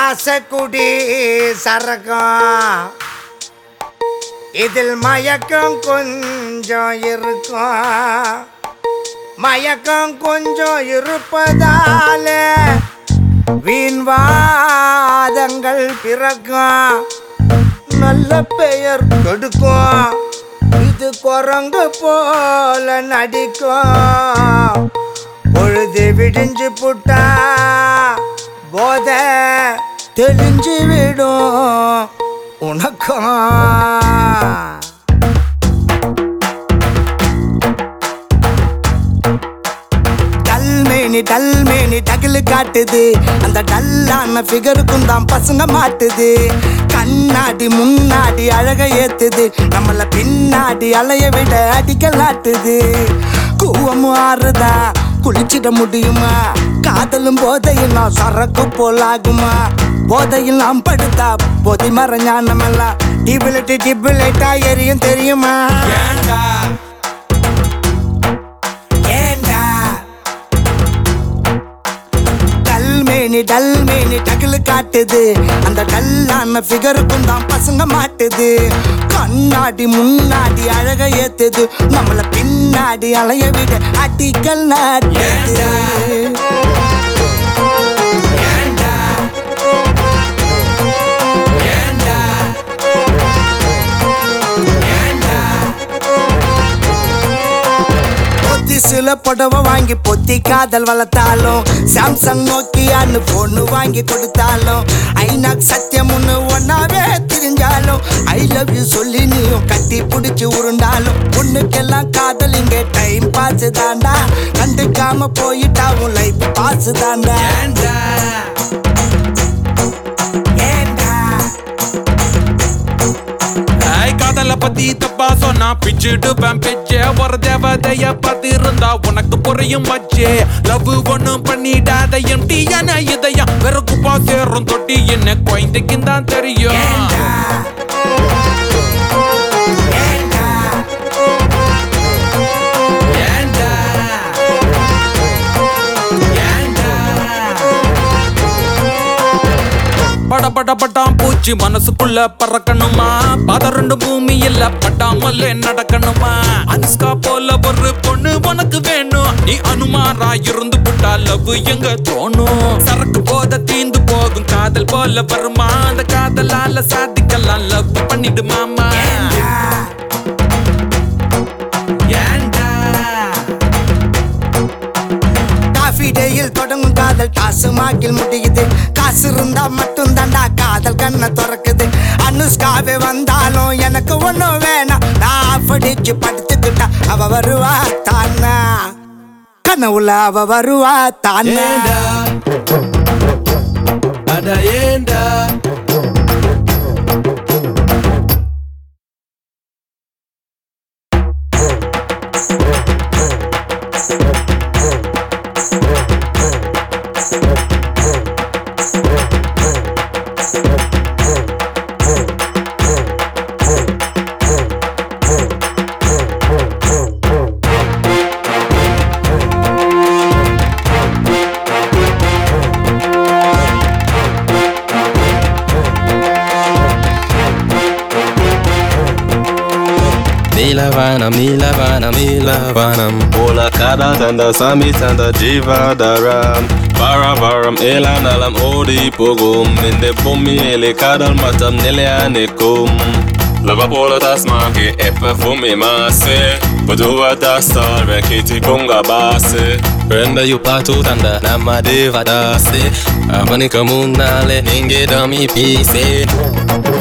ராசக்குடி சரகம் இதில் மயக்கம் கொஞ்சம் இருக்கும் மயக்கம் கொஞ்சம் இருப்பதால வீண்வாதங்கள் பிறக்கும் நல்ல பெயர் கெடுக்கும் இது குரங்கு போல நடிக்கும் பொழுது விடிஞ்சு புட்டா போத தெளிஞ்சு விடும் உனக்கும் டல்மேனி டல்மேனி டகிலு காட்டுது அந்த டல்லான ஃபிகருக்கும் தான் பசங்க மாட்டுது கண்ணாடி முன்னாடி அழக ஏத்துது நம்மள பின்னாடி அலைய விட அடிக்கலாட்டுது கூவமும் ஆறுதா குளிச்சிட முடியுமா காதலும் போதையெல்லாம் சரக்கு போலாகுமா போதையெல்லாம் படுத்தா போதை மர ஞானமெல்லாம் டிபிலிட்டி டிபிலைட்டா எரியும் தெரியுமா ஏண்டா ஏண்டா டல்மேனி டல்மேனி டகுலு காட்டுது அந்த டல்லான ஃபிகருக்கும் தான் பசங்க மாட்டுது கண்ணாடி முன்னாடி அழக ஏத்துது நம்மள பின்னாடி அலைய விட அடிக்கல் நாட்டுது ஏண்டா ஏண்டா ஏண்டா பொத்தி சில புடவை வாங்கி பொத்தி காதல் வளர்த்தாலும் சாம்சங் நோக்கியான்னு பொண்ணு வாங்கி கொடுத்தாலும் ஐநாக் சத்தியம் ஒண்ணு ஒன்னாவே திரிஞ்சாலும் ஐ லவ் யூ சொல்லி நீயும் கட்டி பிடிச்சி உருண்டாலும் பொண்ணுக்கெல்லாம் காதல் இங்க டைம் பாஸ் தாண்டா கண்டுக்காம போயிட்டா உன் லைஃப் பாஸ் தாண்டா ஏண்டா ஏண்டா ஐய் காதல பத்தி தப்பா சொன்னா பிச்சுடுவேன் பெச்சே ஒரு தேவதைய பத்தி இருந்தா உனக்கு புரியும் வச்சே லவ் ஒண்ணும் பண்ணிடாத எம்டியான இதயம் வெறுக்குப்பா சேரும் தொட்டி என்ன குழந்தைக்கு தான் தெரியும் ஏண்டா ஏண்டா ஏண்டா ஏண்டா பட பட பட்டாம் பூச்சி மனசுக்குள்ள பறக்கணுமா பதறண்டு பூமி இல்ல பட்டாமலே நடக்கணுமா அனுஷ்கா போல ஒரு பொண்ணு உனக்கு வேணும் நீ அனுமாரா இருந்து புட்டா லவ் எங்க தோணும் சரக்கு போத தீந்து போகும் காதல் போல வருமா அந்த காதலால சாதிக்கலாம் லவ் பண்ணிடு மாமா ஏண்டா காஃபி டேயில் தொடங்கும் காதல் காசு மாக்கில் முடியுது காசு இருந்தா மட்டும் தாண்டா காதல் கண்ணை திறக்குது அனுஷ்காவே வந்தாலும் எனக்கு ஒண்ணும் வேணாம் நான் ஆஃப் அடிச்சு படுத்துக்கிட்டா அவ வருவா தானா கனவுல அவ வருவா தானா ஏண்டா அட ஏண்டா Milavanam, Milavanam, Milavanam Ola kada tanda sami tanda jivadaram Varavaram elanalam odi pogum Inde bumi ele kadal matam nele anekum Lava pola tasmake epa fumi mase Padua dastar rekiti kunga base Brenda yupatu tanda nama deva dase Avanika munale ninge dami pise